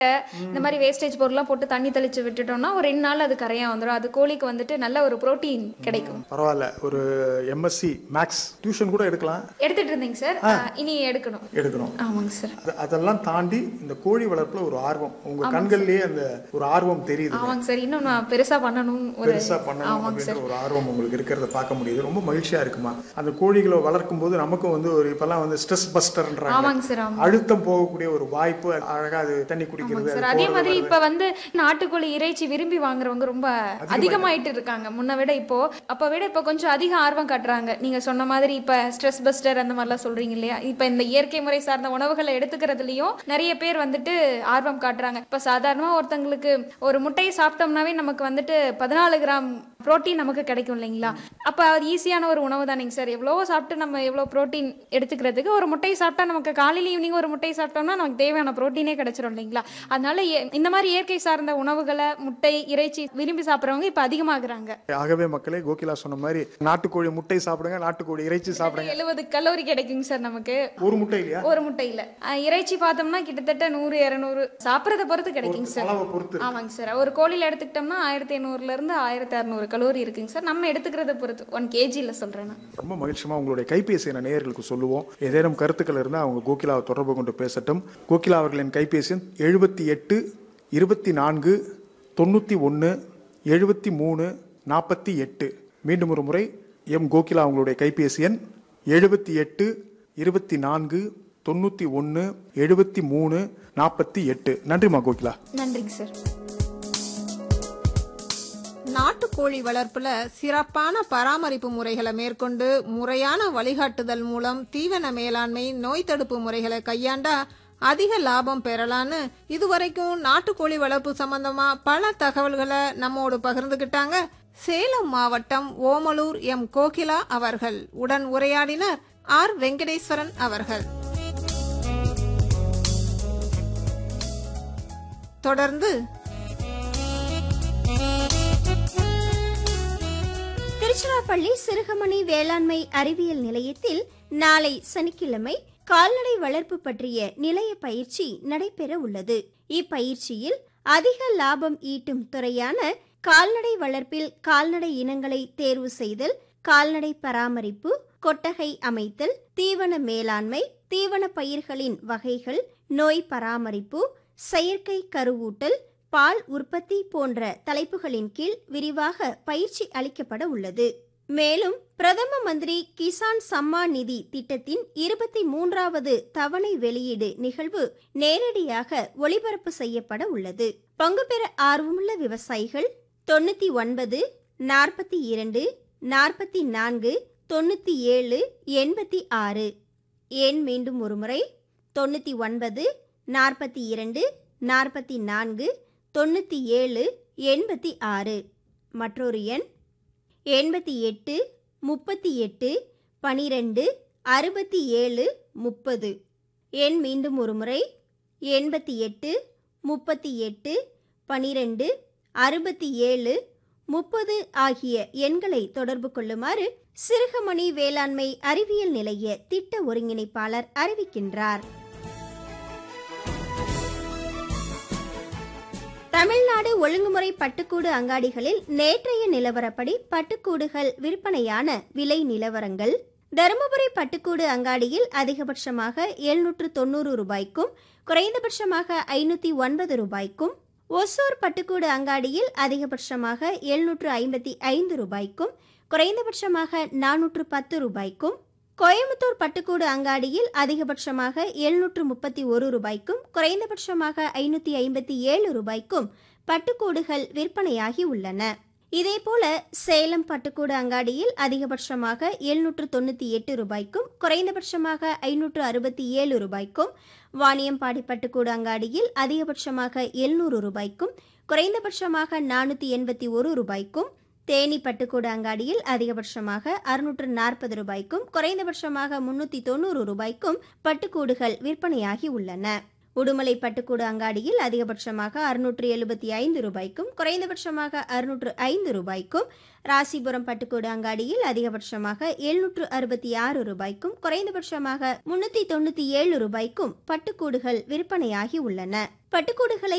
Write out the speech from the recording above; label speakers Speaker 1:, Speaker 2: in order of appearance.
Speaker 1: இந்த மாதிரி வேஸ்டேஜ் பொருள்லாம் போட்டு தண்ணி தெளிச்சு விட்டுட்டோம்னா ஒரு ரெண்டு நாள் அது கரையா வந்துடும் அது கோழிக்கு வந்துட்டு நல்ல ஒரு புரோட்டீன் கிடைக்கும்
Speaker 2: பரவாயில்ல ஒரு எம்எஸ்சி மேக்ஸ் டியூஷன் கூட எடுக்கலாம்
Speaker 1: எடுத்துட்டு இருந்தீங்க சார் இனி எடுக்கணும்
Speaker 2: எடுக்கணும்
Speaker 1: ஆமாங்க சார்
Speaker 2: அது- அதெல்லாம் தாண்டி இந்த கோழி வளர்ப்புல ஒரு ஆர்வம் உங்க கண்கள்லயே அந்த ஒரு ஆர்வம் தெரியுது
Speaker 1: ஆமாங்க சார் இன்னும் நான் பெருசா பண்ணணும் ஒரு
Speaker 2: பெருசா பண்ணணும்
Speaker 1: ஆமாங்க
Speaker 2: அப்படின்ற
Speaker 1: சார்
Speaker 2: ஒரு ஆர்வம் உங்களுக்கு இருக்கிறத பார்க்க முடியுது ரொம்ப மகிழ்ச்சியா இருக்குமா அந்த கோழிகளை வளர்க்கும் போது நமக்கும் வந்து ஒரு இப்பெல்லாம் வந்து ஸ்ட்ரெஸ் பஸ்டர்ன்றாங்க
Speaker 1: ஆமாங்க சார் ஆமா
Speaker 2: அழுத்தம் போகக்கூடிய ஒரு வாய்ப்பு அழகா அது தண்ணி குடிக்கிறது
Speaker 1: சார்
Speaker 2: அது
Speaker 1: அதே
Speaker 2: போறது
Speaker 1: மாதிரி இப்ப வந்து நாட்டுக்கோழி இறைச்சி விரும்பி வாங்குறவங்க ரொம்ப அதிகமாயிட்டு இருக்காங்க முன்ன விட இப்போ அப்ப விட இப்ப கொஞ்சம் அதிக ஆர்வம் காட்டுறாங்க நீங்க சொன்ன மாதிரி இப்ப ஸ்ட்ரெஸ் பஸ்டர் அந்த மாதிரிலாம் சொல்றீங்க இல்லையா இப்ப இந்த இயற்கை முறை சார்ந்த உணவுகளை எடுத்துக்கிறதுலயும் நிறைய பேர் வந்துட்டு ஆர்வம் காட்டுறாங்க இப்ப சாதாரணமா ஒருத்தங்களுக்கு ஒரு முட்டையை சாப்பிட்டோம்னாவே நமக்கு வந்துட்டு பதினாலு கிராம் புரோட்டீன் நமக்கு கிடைக்கும் இல்லைங்களா அப்ப அது ஈஸியான ஒரு உணவு தானேங்க சார் எவ்வளவோ சாப்பிட்டு நம்ம எவ்வளோ புரோட்டீன் எடுத்துக்கிறதுக்கு ஒரு முட்டையை சாப்பிட்டா நமக்கு காலையில ஈவினிங் ஒரு முட்டையை சாப்பிட்டோம்னா நமக்கு தேவையான புரோட்டீனே கிடைச்சிரும் இல்லைங்களா அதனால ஏ- இந்த மாதிரி இயற்கை சார்ந்த உணவுகளை முட்டை இறைச்சி விரும்பி சாப்பிட்றவங்க இப்ப அதிகமாகுறாங்க
Speaker 2: ஆகவே மக்களே கோகிலா சொன்ன மாதிரி நாட்டுக்கோழி முட்டை சாப்பிடுங்க நாட்டுக்கோழி இறைச்சி சாப்பிடுங்க
Speaker 1: எழுபது கலோரி கிடைக்குங்க சார் நமக்கு
Speaker 2: ஒரு முட்டை இல்லையா
Speaker 1: ஒரு முட்டையில அஹ், இறைச்சி பார்த்தோம்னா கிட்டத்தட்ட நூறு இரநூறு சாப்பிட்றத பொறுத்து கிடைக்குங்க சார்
Speaker 2: அளவை பொறுத்து
Speaker 1: ஆமாங்க சார் ஒரு கோழியில எடுத்துக்கிட்டோம்னா ஆயிரத்தி எண்ணூறுல இருந்து ஆயிரத்தி அறுநூறு கலோரி இருக்குங்க சார் நம்ம எடுத்துக்கிறத பொறுத்து ஒன் கேஜியில் சொல்றேன் நான்
Speaker 2: ரொம்ப மகிழ்ச்சியமா உங்களுடைய கைபேசி என நேயர்களுக்கு சொல்லுவோம் ஏதேனும் கருத்துக்கள் இருந்தால் அவங்க கோகிலாவை தொடர்பு கொண்டு பேசட்டும் கோகிலா அவர்களின் கைபேசி எண் எழுபத்தி எட்டு இருபத்தி நான்கு தொண்ணூற்றி ஒன்று எழுபத்தி மூணு நாற்பத்தி எட்டு மீண்டும் ஒரு முறை எம் கோகிலா அவங்களுடைய கைபேசி எண் எழுபத்தி எட்டு இருபத்தி நான்கு தொண்ணூற்றி ஒன்று எழுபத்தி மூணு நாற்பத்தி எட்டு நன்றிமா கோகிலா
Speaker 1: நன்றிங்க சார்
Speaker 3: நாட்டுக்கோழி வளர்ப்புல சிறப்பான பராமரிப்பு முறைகளை மேற்கொண்டு முறையான வழிகாட்டுதல் மூலம் தீவன மேலாண்மை நோய் தடுப்பு முறைகளை கையாண்டா அதிக லாபம் பெறலான்னு இதுவரைக்கும் நாட்டுக்கோழி வளர்ப்பு சம்பந்தமா பல தகவல்களை நம்மோடு பகிர்ந்துகிட்டாங்க சேலம் மாவட்டம் ஓமலூர் எம் கோகிலா அவர்கள் உடன் உரையாடினர் ஆர் வெங்கடேஸ்வரன் அவர்கள் தொடர்ந்து
Speaker 4: திருச்சிராப்பள்ளி சிறுகமணி வேளாண்மை அறிவியல் நிலையத்தில் நாளை சனிக்கிழமை கால்நடை வளர்ப்பு பற்றிய நிலைய பயிற்சி நடைபெற உள்ளது இப்பயிற்சியில் அதிக லாபம் ஈட்டும் துறையான கால்நடை வளர்ப்பில் கால்நடை இனங்களை தேர்வு செய்தல் கால்நடை பராமரிப்பு கொட்டகை அமைத்தல் தீவன மேலாண்மை தீவன பயிர்களின் வகைகள் நோய் பராமரிப்பு செயற்கை கருவூட்டல் பால் உற்பத்தி போன்ற தலைப்புகளின் கீழ் விரிவாக பயிற்சி அளிக்கப்பட உள்ளது மேலும் பிரதம மந்திரி கிசான் சம்மான் நிதி திட்டத்தின் இருபத்தி மூன்றாவது தவணை வெளியீடு நிகழ்வு நேரடியாக ஒளிபரப்பு செய்யப்பட உள்ளது பங்கு பெற ஆர்வமுள்ள விவசாயிகள் தொண்ணூத்தி ஒன்பது நாற்பத்தி இரண்டு நாற்பத்தி நான்கு தொண்ணூத்தி ஏழு எண்பத்தி ஆறு எண் மீண்டும் ஒருமுறை தொண்ணூத்தி ஒன்பது நாற்பத்தி இரண்டு நாற்பத்தி நான்கு தொண்ணூற்றி ஏழு எண்பத்தி ஆறு மற்றொரு எண் எண்பத்தி எட்டு முப்பத்தி எட்டு பனிரெண்டு அறுபத்தி ஏழு முப்பது எண் மீண்டும் ஒரு முறை எண்பத்தி எட்டு முப்பத்தி எட்டு பனிரெண்டு அறுபத்தி ஏழு முப்பது ஆகிய எண்களை தொடர்பு கொள்ளுமாறு சிறுகமணி வேளாண்மை அறிவியல் நிலைய திட்ட ஒருங்கிணைப்பாளர் அறிவிக்கின்றார் தமிழ்நாடு ஒழுங்குமுறை பட்டுக்கூடு அங்காடிகளில் நேற்றைய நிலவரப்படி பட்டுக்கூடுகள் விற்பனையான விலை நிலவரங்கள் தருமபுரி பட்டுக்கூடு அங்காடியில் அதிகபட்சமாக எழுநூற்று தொண்ணூறு ரூபாய்க்கும் குறைந்தபட்சமாக ஐநூத்தி ஒன்பது ரூபாய்க்கும் ஒசூர் பட்டுக்கூடு அங்காடியில் அதிகபட்சமாக எழுநூற்று ஐம்பத்தி ஐந்து ரூபாய்க்கும் குறைந்தபட்சமாக நானூற்று பத்து ரூபாய்க்கும் கோயம்புத்தூர் பட்டுக்கூடு அங்காடியில் அதிகபட்சமாக எழுநூற்று முப்பத்தி ஒரு ரூபாய்க்கும் குறைந்தபட்சமாக ஐநூத்தி ஐம்பத்தி ஏழு ரூபாய்க்கும் பட்டுக்கூடுகள் விற்பனையாகி உள்ளன இதேபோல சேலம் பட்டுக்கூடு அங்காடியில் அதிகபட்சமாக எழுநூற்று தொண்ணூற்றி எட்டு ரூபாய்க்கும் குறைந்தபட்சமாக ஐநூற்று அறுபத்தி ஏழு ரூபாய்க்கும் வாணியம்பாடி பட்டுக்கூடு அங்காடியில் அதிகபட்சமாக எழுநூறு ரூபாய்க்கும் குறைந்தபட்சமாக நானூற்றி எண்பத்தி ஒரு ரூபாய்க்கும் தேனி பட்டுக்கூடு அங்காடியில் அதிகபட்சமாக அறுநூற்று நாற்பது ரூபாய்க்கும் குறைந்தபட்சமாக முன்னூற்றி தொண்ணூறு ரூபாய்க்கும் பட்டுக்கூடுகள் விற்பனையாகி உள்ளன உடுமலை பட்டுக்கூடு அங்காடியில் அதிகபட்சமாக அறுநூற்று எழுபத்தி ஐந்து ரூபாய்க்கும் குறைந்தபட்சமாக அறுநூற்று ஐந்து ரூபாய்க்கும் ராசிபுரம் பட்டுக்கூடு அங்காடியில் அதிகபட்சமாக எழுநூற்று அறுபத்தி ஆறு ரூபாய்க்கும் குறைந்தபட்சமாக முன்னூத்தி தொண்ணூத்தி ஏழு ரூபாய்க்கும் பட்டுக்கூடுகள் விற்பனையாகி உள்ளன பட்டுக்கூடுகளை